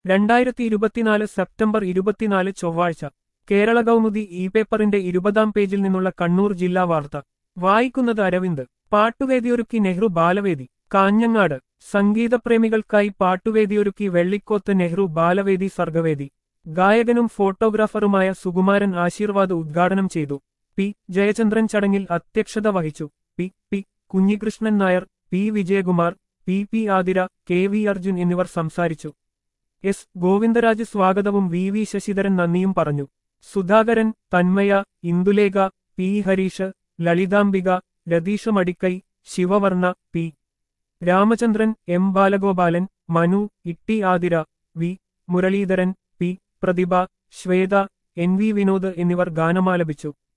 രണ്ടായിരത്തി ഇരുപത്തിനാല് സെപ്റ്റംബർ ഇരുപത്തിനാല് ചൊവ്വാഴ്ച കേരള കൗമുദി ഇ പേപ്പറിന്റെ ഇരുപതാം പേജിൽ നിന്നുള്ള കണ്ണൂർ ജില്ലാ വാർത്ത വായിക്കുന്നത് അരവിന്ദ് പാട്ടുവേദിയൊരുക്കി നെഹ്റു ബാലവേദി കാഞ്ഞങ്ങാട് സംഗീതപ്രേമികൾക്കായി പാട്ടുവേദിയൊരുക്കി വെള്ളിക്കോത്ത് നെഹ്റു ബാലവേദി സർഗവേദി ഗായകനും ഫോട്ടോഗ്രാഫറുമായ സുകുമാരൻ ആശീർവാദ് ഉദ്ഘാടനം ചെയ്തു പി ജയചന്ദ്രൻ ചടങ്ങിൽ അധ്യക്ഷത വഹിച്ചു P P Kunhikrishnan Nair P Vijayakumar P P Athira K V Arjun എന്നിവർ സംസാരിച്ചു എസ് ഗോവിന്ദരാജ് സ്വാഗതവും വി വി ശശിധരൻ നന്ദിയും പറഞ്ഞു Sudhakaran Thanmaya Indulekha P Harish Lalithambika Ratheesh Madikkai Sivavarna P Ramachandran M Balagopalan Manu Itty Athira V Muraleedharan P Prathibha Swetha N V Vinod എന്നിവർ ഗാനമാലപിച്ചു